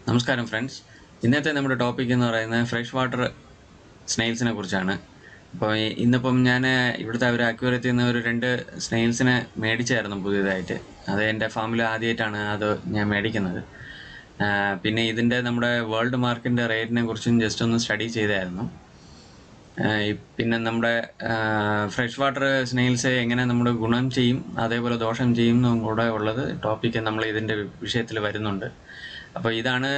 നമസ്കാരം ഫ്രണ്ട്സ് ഇന്നത്തെ നമ്മുടെ ടോപ്പിക് എന്ന് പറയുന്നത് ഫ്രഷ് വാട്ടർ സ്നെയിൽസിനെ കുറിച്ചാണ് അപ്പോൾ ഈ- ഇന്നിപ്പം ഞാൻ ഇവിടുത്തെ ഒരു അക്യൂരത്തിൽ നിന്ന് ഒരു രണ്ട് സ്നെയിൽസിനെ മേടിച്ചായിരുന്നു പുതിയതായിട്ട് അത് എൻ്റെ ഫാമിൽ ആദ്യമായിട്ടാണ് അത് ഞാൻ മേടിക്കുന്നത് ആ, പിന്നെ ഇതിൻ്റെ നമ്മുടെ വേൾഡ് മാർക്കിൻ്റെ റേറ്റിനെ കുറിച്ചും ജസ്റ്റ് ഒന്ന് സ്റ്റഡി ചെയ്തായിരുന്നു ആ, ഈ- പിന്നെ നമ്മുടെ ഫ്രഷ് വാട്ടർ സ്നെയിൽസ് എങ്ങനെ നമ്മുടെ ഗുണം ചെയ്യും അതേപോലെ ദോഷം ചെയ്യും എന്നും കൂടെ ഉള്ളത് ടോപ്പിക്ക് നമ്മൾ ഇതിൻ്റെ വിഷയത്തിൽ വരുന്നുണ്ട് അപ്പോൾ ഇതാണ്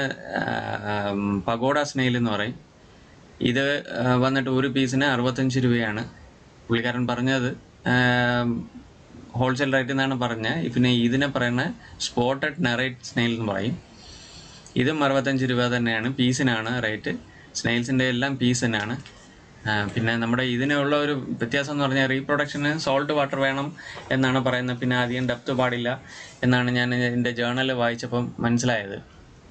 പഗോഡ സ്നെയിൽ എന്ന് പറയും ഇത് ആ, വന്നിട്ട് ഒരു പീസിന് അറുപത്തഞ്ച് രൂപയാണ് പുള്ളിക്കാരൻ പറഞ്ഞത് ഹോൾസെയിൽ റേറ്റ് എന്നാണ് പറഞ്ഞത് പിന്നെ ഇതിനെ പറയുന്ന സ്പോട്ടഡ് നെറേറ്റ് സ്നെയിൽ എന്ന് പറയും ഇതും അറുപത്തഞ്ച് രൂപ തന്നെയാണ് പീസിനാണ് റേറ്റ് സ്നെയിൽസിൻ്റെ എല്ലാം പീസ് തന്നെയാണ് ആ, പിന്നെ നമ്മുടെ ഇതിനുള്ള ഒരു വ്യത്യാസം എന്ന് പറഞ്ഞാൽ റീപ്രൊഡക്ഷന് സോൾട്ട് വാട്ടർ വേണം എന്നാണ് പറയുന്നത് പിന്നെ അധികം ഡെപ്ത് പാടില്ല എന്നാണ് ഞാൻ എൻ്റെ ജേർണൽ വായിച്ചപ്പം മനസ്സിലായത്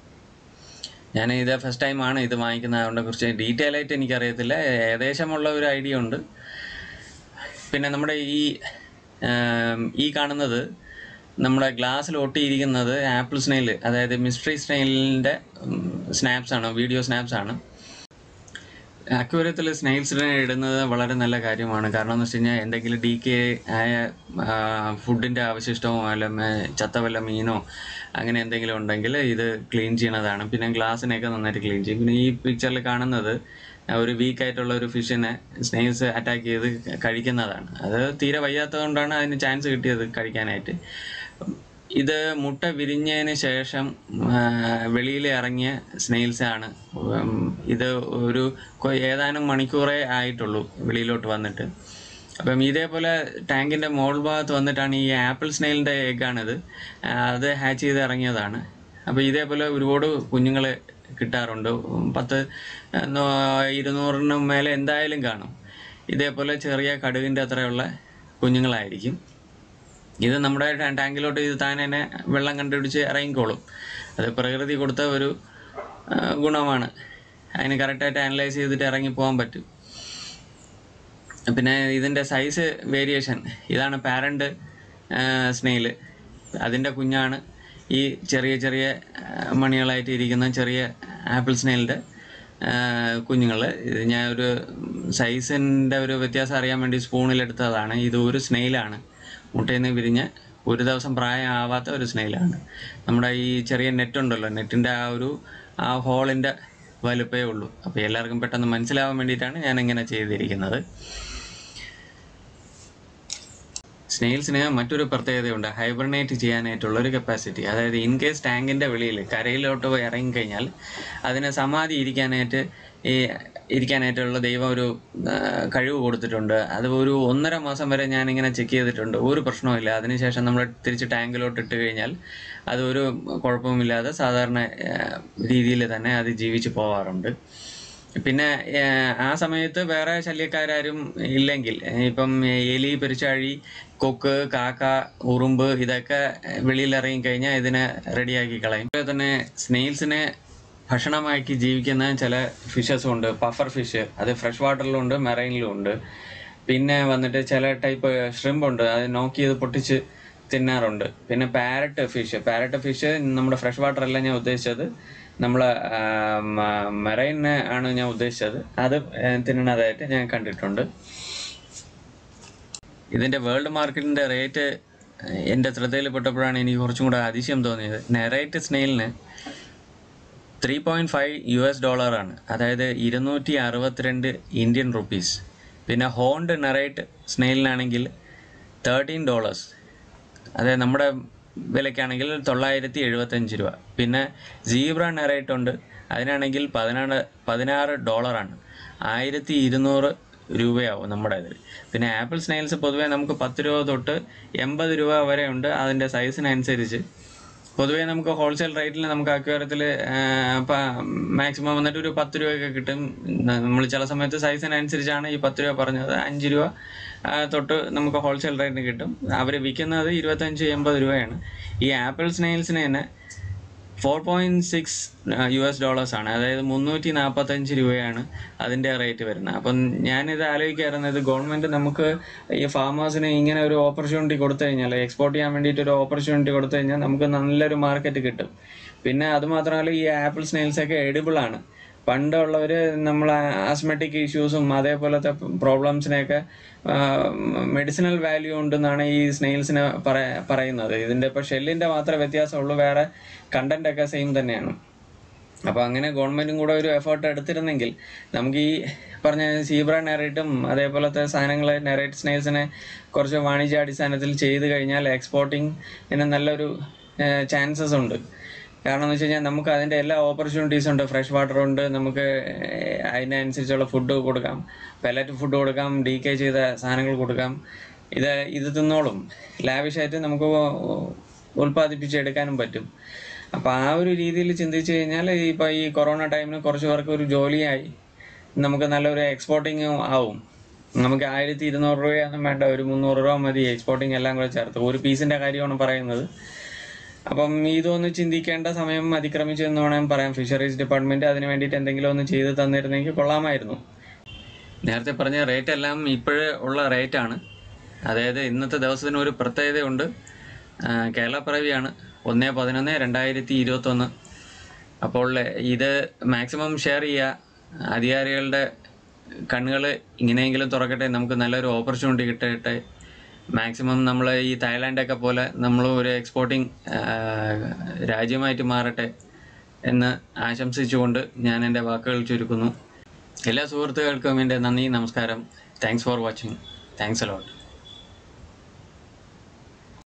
ഞാൻ ഇത് ഫസ്റ്റ് ടൈമാണ് ഇത് വാങ്ങിക്കുന്നത് അതുകൊണ്ട് കുറിച്ച് ഡീറ്റെയിൽ ആയിട്ട് എനിക്കറിയത്തില്ല ഏകദേശമുള്ള ഒരു ഐഡിയ ഉണ്ട് പിന്നെ നമ്മുടെ ഈ ആം, ഈ കാണുന്നത് നമ്മുടെ ഗ്ലാസ്സിൽ ഒട്ടിയിരിക്കുന്നത് ആപ്പിൾ സ്നെയിൽ അതായത് മിസ്റ്ററി സ്നെയിലിൻ്റെ സ്നാപ്സ് ആണ് വീഡിയോ സ്നാപ്സ് ആണ് അക്വേറിയത്തിൽ സ്നെയിൽസിനെ ഇടുന്നത് വളരെ നല്ല കാര്യമാണ് കാരണം എന്ന് വെച്ച് കഴിഞ്ഞാൽ എന്തെങ്കിലും ഡി കെ ആയ ഫുഡിൻ്റെ അവശിഷ്ടമോ അല്ല മേ- ചത്ത വല്ല മീനോ അങ്ങനെ എന്തെങ്കിലും ഉണ്ടെങ്കിൽ ഇത് ക്ലീൻ ചെയ്യണതാണ് പിന്നെ ഗ്ലാസ്സിനെയൊക്കെ നന്നായിട്ട് ക്ലീൻ ചെയ്യും പിന്നെ ഈ പിക്ചറിൽ കാണുന്നത് ഒരു വീക്ക് ആയിട്ടുള്ള ഒരു ഫിഷിനെ സ്നെയിൽസ് അറ്റാക്ക് ചെയ്ത് കഴിക്കുന്നതാണ് അത് തീരെ വയ്യാത്തതുകൊണ്ടാണ് അതിന് ചാൻസ് കിട്ടിയത് കഴിക്കാനായിട്ട് ഇത് മുട്ട വിരിഞ്ഞതിന് ശേഷം ആ, വെളിയിൽ ഇറങ്ങിയ സ്നെയിൽസ് ആണ് ഉം, ഇത് ഒരു കൊ- ഏതാനും മണിക്കൂറേ ആയിട്ടുള്ളൂ വെളിയിലോട്ട് വന്നിട്ട് അപ്പം ഇതേപോലെ ടാങ്കിൻ്റെ മോൾ ഭാഗത്ത് വന്നിട്ടാണ് ഈ ആപ്പിൾ സ്നെയിലിൻ്റെ എഗ്ഗാണിത് അത് ഹാച്ച് ചെയ്ത് ഇറങ്ങിയതാണ് അപ്പോൾ ഇതേപോലെ ഒരുപാട് കുഞ്ഞുങ്ങൾ കിട്ടാറുണ്ട് ഉം, പത്ത് ആ, നൂ- ഇരുന്നൂറിന് മേലെ എന്തായാലും കാണും ഇതേപോലെ ചെറിയ കടുകിൻ്റെ അത്രയുള്ള കുഞ്ഞുങ്ങളായിരിക്കും ഇത് നമ്മുടെ ടാ- ടാങ്കിലോട്ട് ഇത് താൻ തന്നെ വെള്ളം കണ്ടുപിടിച്ച് ഇറങ്ങിക്കോളും അത് പ്രകൃതി കൊടുത്ത ഒരു ആ, ഗുണമാണ് അതിന് കറക്റ്റായിട്ട് അനലൈസ് ചെയ്തിട്ട് ഇറങ്ങി പോകാൻ പറ്റും പിന്നെ ഇതിൻ്റെ സൈസ് വേരിയേഷൻ ഇതാണ് പാരൻ്റ് സ്നെയിൽ അതിൻ്റെ കുഞ്ഞാണ് ഈ ചെറിയ ചെറിയ ആ, മണികളായിട്ട് ഇരിക്കുന്ന ചെറിയ ആപ്പിൾ സ്നെയിലിൻ്റെ കുഞ്ഞുങ്ങൾ ഇത് ഞാൻ ഒരു സൈസിൻ്റെ ഒരു വ്യത്യാസം അറിയാൻ വേണ്ടി സ്പൂണിലെടുത്തതാണ് ഇത് ഒരു സ്നെയിലാണ് മുട്ടയിൽ നിന്ന് വിരിഞ്ഞ് ഒരു ദിവസം പ്രായമാവാത്ത ഒരു സ്നെയിലാണ് നമ്മുടെ ഈ ചെറിയ നെറ്റ് ഉണ്ടല്ലോ നെറ്റിൻ്റെ ആ ഒരു ആ ഹോളിൻ്റെ വലുപ്പേ ഉള്ളൂ അപ്പോൾ എല്ലാവർക്കും പെട്ടെന്ന് മനസ്സിലാവാൻ വേണ്ടിയിട്ടാണ് ഞാൻ ഇങ്ങനെ ചെയ്തിരിക്കുന്നത് സ്നെയിൽസിന് മറ്റൊരു പ്രത്യേകതയുണ്ട് ഹൈബർനേറ്റ് ചെയ്യാനായിട്ടുള്ള ഒരു കപ്പാസിറ്റി അതായത് ഇൻ കേസ് ടാങ്കിൻ്റെ വെളിയിൽ കരയിലോട്ട് പോയി ഇറങ്ങിക്കഴിഞ്ഞാൽ അതിന് സമാധി ഇരിക്കാനായിട്ട് ഈ ഇരിക്കാനായിട്ടുള്ള ദൈവം ഒരു ആ, കഴിവ് കൊടുത്തിട്ടുണ്ട് അത് ഒരു ഒന്നര മാസം വരെ ഞാനിങ്ങനെ ചെക്ക് ചെയ്തിട്ടുണ്ട് ഒരു പ്രശ്നവുമില്ല അതിനുശേഷം നമ്മൾ തിരിച്ച് ടാങ്കിലോട്ട് ഇട്ട് കഴിഞ്ഞാൽ അത് ഒരു കുഴപ്പമില്ലാതെ സാധാരണ രീതിയിൽ തന്നെ അത് ജീവിച്ച് പോവാറുണ്ട് പിന്നെ ഏഹ്, ആ സമയത്ത് വേറെ ശല്യക്കാരും ഇല്ലെങ്കിൽ ഏഹ്, ഇപ്പം എലി പെരിച്ചാഴി കൊക്ക് കാക്ക ഉറുമ്പ് ഇതൊക്കെ വെളിയിൽ ഇറങ്ങി കഴിഞ്ഞാൽ ഇതിനെ റെഡിയാക്കി കളയും അതുപോലെ തന്നെ സ്നെയിൽസിനെ ഭക്ഷണമാക്കി ജീവിക്കുന്ന ചില ഫിഷസും ഉണ്ട് പഫർ ഫിഷ് അത് ഫ്രഷ് വാട്ടറിലും ഉണ്ട് മെറൈനിലും ഉണ്ട് പിന്നെ വന്നിട്ട് ചില ടൈപ്പ് ഷ്രിമ്പ് ഉണ്ട് അത് നോക്കി ചെയ്ത് പൊട്ടിച്ച് തിന്നാറുണ്ട് പിന്നെ പാരറ്റ് ഫിഷ് പാരറ്റ് ഫിഷ് നമ്മുടെ ഫ്രഷ് വാട്ടർ അല്ല ഞാൻ ഉദ്ദേശിച്ചത് നമ്മൾ മെറൈനെ ആണ് ഞാൻ ഉദ്ദേശിച്ചത് അത് ഏഹ്, തിന്നണതായിട്ട് ഞാൻ കണ്ടിട്ടുണ്ട് ഇതിൻ്റെ വേൾഡ് മാർക്കറ്റിൻ്റെ റേറ്റ് എൻ്റെ ശ്രദ്ധയിൽപ്പെട്ടപ്പോഴാണ് എനിക്ക് കുറച്ചും കൂടെ അതിശയം തോന്നിയത് നെറൈറ്റ് സ്നെയിലിന് three point five U S ഡോളറാണ് അതായത് ഇരുന്നൂറ്റി അറുപത്തിരണ്ട് ഇന്ത്യൻ റുപ്പീസ് പിന്നെ ഹോണ്ട് നെറൈറ്റ് സ്നെയിലിനാണെങ്കിൽ തേർട്ടീൻ ഡോളേഴ്സ് അതായത് നമ്മുടെ വിലയ്ക്കാണെങ്കിൽ തൊള്ളായിരത്തി എഴുപത്തഞ്ച് രൂപ പിന്നെ സീബ്ര നെറൈറ്റ് ഉണ്ട് അതിനാണെങ്കിൽ പതിനാറ് പതിനാറ് ഡോളറാണ് ആയിരത്തി ഇരുന്നൂറ് രൂപയാവും നമ്മുടെ ഇതിൽ പിന്നെ ആപ്പിൾ സ്നെയിൽസ് പൊതുവേ നമുക്ക് പത്ത് രൂപ തൊട്ട് എൺപത് രൂപ വരെ ഉണ്ട് അതിൻ്റെ സൈസിനനുസരിച്ച് പൊതുവേ നമുക്ക് ഹോൾസെയിൽ റേറ്റിൽ നമുക്ക് അക്വേറിയത്തിൽ മാക്സിമം വന്നിട്ട് ഒരു പത്ത് രൂപയൊക്കെ കിട്ടും നമ്മൾ ചില സമയത്ത് സൈസിനനുസരിച്ചാണ് ഈ പത്ത് രൂപ പറഞ്ഞത് അഞ്ച് രൂപ ആ, തൊട്ട് നമുക്ക് ഹോൾസെയിൽ റേറ്റിന് കിട്ടും അവർ വിൽക്കുന്നത് ഇരുപത്തഞ്ച് എൺപത് രൂപയാണ് ഈ ആപ്പിൾ സ്നെയിൽസിന് തന്നെ four point six U S dollars ആണ് അതായത് മുന്നൂറ്റി നാൽപ്പത്തഞ്ച് രൂപയാണ് അതിൻ്റെ റേറ്റ് വരുന്നത് അപ്പം ഞാനിത് ആലോചിക്കാറുണ്ട് ഇത് ഗവൺമെൻറ് നമുക്ക് ഈ ഫാമേഴ്സിന് ഇങ്ങനെ ഒരു ഓപ്പർച്യൂണിറ്റി കൊടുത്തു കഴിഞ്ഞാൽ എക്സ്പോർട്ട് ചെയ്യാൻ വേണ്ടിയിട്ട് ഒരു ഓപ്പർച്യൂണിറ്റി കൊടുത്തു കഴിഞ്ഞാൽ നമുക്ക് നല്ലൊരു മാർക്കറ്റ് കിട്ടും പിന്നെ അതുമാത്രമല്ല ഈ ആപ്പിൾ സ്നെയിൽസൊക്കെ എഡിബിൾ ആണ് പണ്ടുള്ളവർ നമ്മൾ ആസ്മെറ്റിക് ഇഷ്യൂസും അതേപോലത്തെ പ്രോബ്ലംസിനെയൊക്കെ മെഡിസിനൽ വാല്യൂ ഉണ്ടെന്നാണ് ഈ സ്നെയിൽസിന് പറ പറയുന്നത് ഇതിൻ്റെ ഇപ്പോൾ ഷെല്ലിൻ്റെ മാത്രമേ വ്യത്യാസമുള്ളൂ വേറെ കണ്ടൻ്റ് ഒക്കെ സെയിം തന്നെയാണ് അപ്പോൾ അങ്ങനെ ഗവൺമെൻറ്റും കൂടെ ഒരു എഫേർട്ട് എടുത്തിരുന്നെങ്കിൽ നമുക്ക് ഈ പറഞ്ഞ സീബ്ര നെറേറ്റും അതേപോലത്തെ സാധനങ്ങൾ നെറേറ്റ് സ്നെയിൽസിനെ കുറച്ച് വാണിജ്യാടിസ്ഥാനത്തിൽ ചെയ്ത് കഴിഞ്ഞാൽ എക്സ്പോർട്ടിങ്ങിന് നല്ലൊരു ചാൻസസ് ഉണ്ട് കാരണം എന്ന് വെച്ച് കഴിഞ്ഞാൽ നമുക്ക് അതിൻ്റെ എല്ലാ ഓപ്പർച്യൂണിറ്റീസും ഉണ്ട് ഫ്രഷ് വാട്ടർ ഉണ്ട് നമുക്ക് ഏഹ്, അതിനനുസരിച്ചുള്ള ഫുഡ് കൊടുക്കാം പെലറ്റ് ഫുഡ് കൊടുക്കാം ഡീ കെ ചെയ്ത സാധനങ്ങൾ കൊടുക്കാം ഇത് ഇത് തിന്നോളും ലാവിഷായിട്ട് നമുക്ക് ഉൽപ്പാദിപ്പിച്ചെടുക്കാനും പറ്റും അപ്പോൾ ആ ഒരു രീതിയിൽ ചിന്തിച്ച് കഴിഞ്ഞാൽ ഇപ്പോൾ ഈ കൊറോണ ടൈമിന് കുറച്ച് പേർക്ക് ഒരു ജോലിയായി നമുക്ക് നല്ലൊരു എക്സ്പോർട്ടിങ് ആവും നമുക്ക് ആയിരത്തി ഇരുന്നൂറ് രൂപയൊന്നും വേണ്ട ഒരു മുന്നൂറ് രൂപ മതി എക്സ്പോർട്ടിങ് എല്ലാം കൂടെ ചേർത്ത് ഒരു പീസിൻ്റെ കാര്യമാണ് പറയുന്നത് അപ്പം ഇതൊന്ന് ചിന്തിക്കേണ്ട സമയം അതിക്രമിച്ചു എന്ന് വേണമെങ്കിൽ പറയാം ഫിഷറീസ് ഡിപ്പാർട്ട്മെന്റ് അതിന് വേണ്ടിയിട്ട് എന്തെങ്കിലും ഒന്ന് ചെയ്ത് തന്നിരുന്നെങ്കിൽ കൊള്ളാമായിരുന്നു നേരത്തെ പറഞ്ഞ റേറ്റ് എല്ലാം ഇപ്പോഴേ ഉള്ള റേറ്റ് ആണ് അതായത് ഇന്നത്തെ ദിവസത്തിന് ഒരു പ്രത്യേകതയുണ്ട് ആ, കേരള പിറവിയാണ് ഒന്ന് പതിനൊന്ന് രണ്ടായിരത്തി ഇരുപത്തൊന്ന് അപ്പോൾ ഇത് മാക്സിമം ഷെയർ ചെയ്യുക അധികാരികളുടെ കണ്ണുകൾ ഇങ്ങനെയെങ്കിലും തുറക്കട്ടെ നമുക്ക് നല്ലൊരു ഓപ്പർച്യൂണിറ്റി കിട്ടട്ടെ മാക്സിമം നമ്മൾ ഈ തായ്ലാൻഡൊക്കെ പോലെ നമ്മൾ ഒരു എക്സ്പോർട്ടിങ് രാജ്യമായിട്ട് മാറട്ടെ എന്ന് ആശംസിച്ചുകൊണ്ട് ഞാൻ എൻ്റെ വാക്കുകൾ ചുരുക്കുന്നു എല്ലാ സുഹൃത്തുക്കൾക്കും എൻ്റെ നന്ദി നമസ്കാരം thanks for watching thanks allot